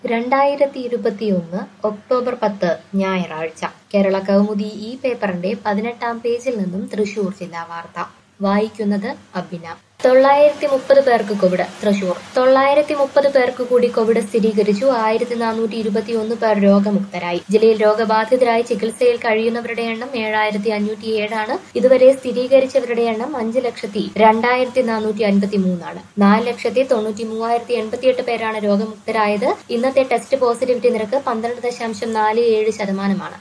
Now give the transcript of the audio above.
രണ്ടായിരത്തി ഇരുപത്തിയൊന്ന് ഒക്ടോബർ പത്ത് ഞായറാഴ്ച കേരള കൗമുദി ഈ പേപ്പറിന്റെ പതിനെട്ടാം പേജിൽ നിന്നും തൃശൂർ ജില്ലാ വാർത്ത വായിക്കുന്നത് അബിന തൊള്ളായിരത്തി മുപ്പത് പേർക്ക് കോവിഡ് തൃശൂർ തൊള്ളായിരത്തി മുപ്പത് പേർക്ക് കൂടി കോവിഡ് സ്ഥിരീകരിച്ചു ആയിരത്തി നാനൂറ്റി ഇരുപത്തി ഒന്ന് പേർ രോഗമുക്തരായി ജില്ലയിൽ രോഗബാധിതരായി ചികിത്സയിൽ കഴിയുന്നവരുടെ എണ്ണം ഏഴായിരത്തി അഞ്ഞൂറ്റി ഏഴാണ് ഇതുവരെ സ്ഥിരീകരിച്ചവരുടെ എണ്ണം അഞ്ച് ലക്ഷത്തി രണ്ടായിരത്തി നാനൂറ്റി അൻപത്തി മൂന്നാണ് നാല് ലക്ഷത്തി തൊണ്ണൂറ്റി മൂവായിരത്തി എൺപത്തിയെട്ട് പേരാണ് രോഗമുക്തരായത് ഇന്നത്തെ ടെസ്റ്റ് പോസിറ്റിവിറ്റി നിരക്ക് പന്ത്രണ്ട് ദശാംശം നാല് ഏഴ് ശതമാനമാണ്